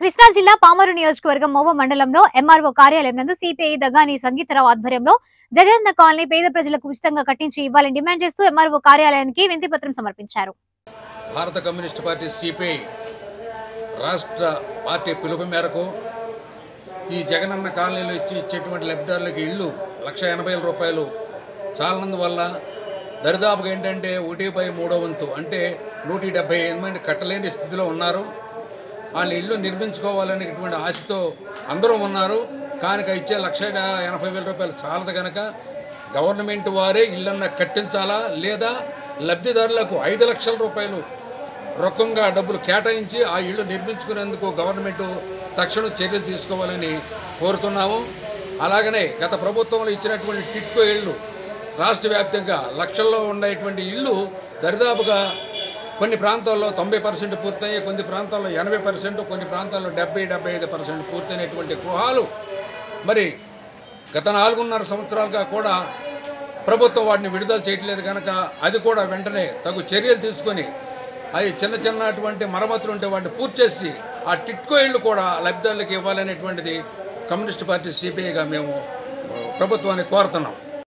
కృష్ణా జిల్లా పామరు నియోజకవర్గం మోవ మండలంలో ఎంఆర్ఓ కార్యాలయం నందు సిపిఐ దగాని సంగీతరావు ఆధ్వర్యంలో జగనన్న కాలనీ పేద ప్రజలకు ఉచితంగా కట్టించి ఇవ్వాలని డిమాండ్ చేస్తూ ఎంఆర్ఓ కార్యాలయానికి వినతి పత్రం సమర్పించారు భారత కమ్యూనిస్ట్ పార్టీ సిపిఐ రాష్ట్ర పార్టీ పిలుపు మేరకు ఈ జగనన్న కాలనీలో ఇచ్చి ఇచ్చేటువంటి లబ్ధిదారులకు ఇళ్ళు లక్ష ఎనభై వేల రూపాయలు చాలనందువల్ల దరిదాపుగా ఏంటంటే ఒకటి బై మూడో వంతు అంటే నూట డెబ్బై ఐదు మంది కట్టలేని స్థితిలో ఉన్నారు వాళ్ళ ఇల్లు నిర్మించుకోవాలనేటువంటి ఆశతో అందరూ ఉన్నారు కానుక ఇచ్చే లక్ష ఎనభై వేల రూపాయలు చాలదు కనుక గవర్నమెంట్ వారే ఇళ్ళన్న కట్టించాలా లేదా లబ్ధిదారులకు ఐదు లక్షల రూపాయలు రొక్కంగా డబ్బులు కేటాయించి ఆ ఇళ్ళు నిర్మించుకునేందుకు గవర్నమెంట్ తక్షణం చర్యలు తీసుకోవాలని కోరుతున్నాము అలాగనే గత ప్రభుత్వంలో ఇచ్చినటువంటి టిట్కో ఇళ్ళు రాష్ట్ర వ్యాప్తంగా లక్షల్లో ఉండేటువంటి ఇళ్ళు దరిదాపుగా కొన్ని ప్రాంతాల్లో తొంభై పర్సెంట్ పూర్తయ్యాయి కొన్ని ప్రాంతాల్లో ఎనభై పర్సెంట్ కొన్ని ప్రాంతాల్లో డెబ్బై డెబ్బై ఐదు పర్సెంట్ పూర్తయినటువంటి గృహాలు మరి గత నాలుగున్నర సంవత్సరాలుగా కూడా ప్రభుత్వం వాటిని విడుదల చేయట్లేదు కనుక అది కూడా వెంటనే తగు చర్యలు తీసుకొని అవి చిన్న చిన్నటువంటి మరమ్మతులు ఉంటే వాటిని పూర్తి చేసి ఆ టిట్కో ఇళ్ళు కూడా లబ్ధిదారులకు ఇవ్వాలనేటువంటిది కమ్యూనిస్ట్ పార్టీ సిపిఐగా మేము ప్రభుత్వాన్ని కోరుతున్నాం